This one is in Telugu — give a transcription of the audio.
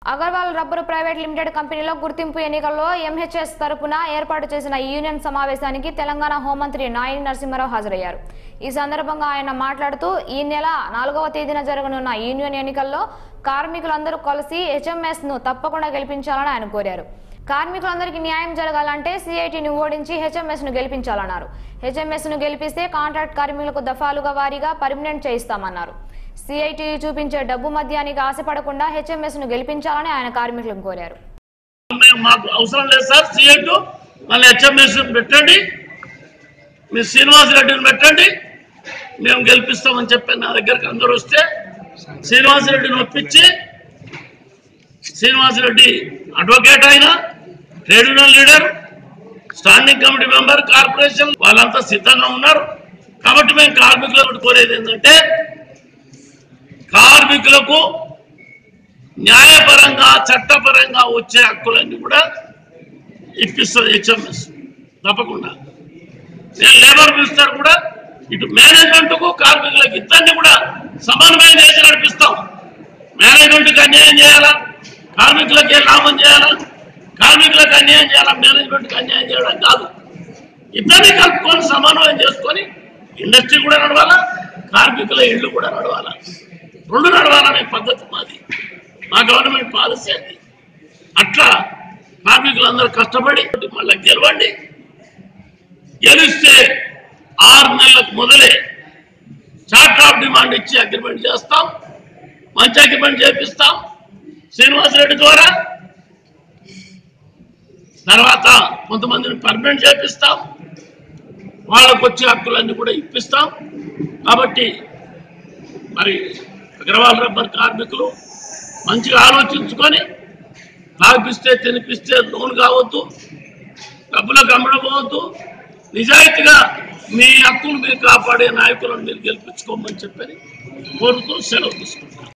అగర్వాల్ రబ్బరు ప్రైవేట్ లిమిటెడ్ కంపెనీలో గుర్తింపు ఎన్నికల్లో ఎంహెచ్ఎస్ తరపున ఏర్పాటు చేసిన ఈ యూనియన్ సమావేశానికి తెలంగాణ హోంమంత్రి నాయని నరసింహారావు హాజరయ్యారు ఈ సందర్భంగా ఆయన మాట్లాడుతూ ఈ నెల నాలుగవ తేదీన జరగనున్న యూనియన్ ఎన్నికల్లో కార్మికులందరూ కలిసి హెచ్ఎంఎస్ ను తప్పకుండా గెలిపించాలని ఆయన కోరారు కార్మికులందరికీ న్యాయం జరగాలంటే సిఐటిని ఓడించి హెచ్ఎంఎస్ ను గెలిపించాలన్నారు హెచ్ఎంఎస్ ను గెలిపిస్తే కాంట్రాక్ట్ కార్మికులకు దఫాలుగా వారీగా పర్మినెంట్ చేయిస్తామన్నారు సిఐటి చూపించే డబ్బు మద్యానికి ఆశపడకుండా హెచ్ఎంఎస్ ను గెలిపించాలని ఆయన కార్మికులను కోరారు మేము మాకు అవసరం లేదు సార్ సిఎట్ మళ్ళీ హెచ్ఎంఎస్ పెట్టండి మీ శ్రీనివాస్ రెడ్డిని పెట్టండి మేము గెలిపిస్తామని చెప్పి నా దగ్గరికి అందరూ వస్తే శ్రీనివాస్ రెడ్డిని ఒప్పించి శ్రీనివాస్ రెడ్డి అడ్వకేట్ అయినా trade union leader standing committee member corporation వాళ్ళంతా సిద్ధంగా ఉన్నారు కాబట్టి మేము కార్మికులకు కోరేది ఏంటంటే కార్మికులకు న్యాయపరంగా చట్టపరంగా వచ్చే హక్కులన్నీ కూడా ఇప్పిస్తుంది హెచ్ఎంఎస్ తప్పకుండా నేను లేబర్ మినిస్టర్ కూడా ఇటు మేనేజ్మెంట్కు కార్మికులకు ఇద్దరిని కూడా సమన్వయం చేసి నడిపిస్తాం మేనేజ్మెంట్కి అన్యాయం చేయాలా కార్మికులకి ఏ లాభం చేయాలా కార్మికులకు అన్యాయం చేయాలా మేనేజ్మెంట్కి అన్యాయం చేయడం కాదు ఇద్దరిని కలుపుకొని సమన్వయం చేసుకొని ఇండస్ట్రీ కూడా నడవాలా కార్మికుల ఇళ్ళు కూడా నడవాలా రెండు నడవాలనే పద్ధతి మాది మా గవర్నమెంట్ పాలసీ అది అట్లా కార్మికులందరూ కష్టపడి మళ్ళీ గెలవండి గెలిస్తే ఆరు నెలలకు మొదలే చార్ట్ ఆఫ్ డిమాండ్ ఇచ్చి అగ్రిమెంట్ చేస్తాం మంచి అగ్రిమెంట్ చేపిస్తాం శ్రీనివాసరెడ్డి ద్వారా తర్వాత కొంతమందిని పర్మనెంట్ చేపిస్తాం వాళ్ళకు వచ్చే హక్కులన్నీ కూడా ఇప్పిస్తాం కాబట్టి మరి అగ్రవాల్ రబ్బర్ కార్మికులు మంచిగా ఆలోచించుకొని తాగిపిస్తే తినిపిస్తే లోన్ కావద్దు డబ్బులకు అమ్మడపోవద్దు నిజాయితీగా మీ హక్కులు మీరు కాపాడే నాయకులను మీరు గెలిపించుకోమని చెప్పని కోరుతూ సెలవు తీసుకుంటాం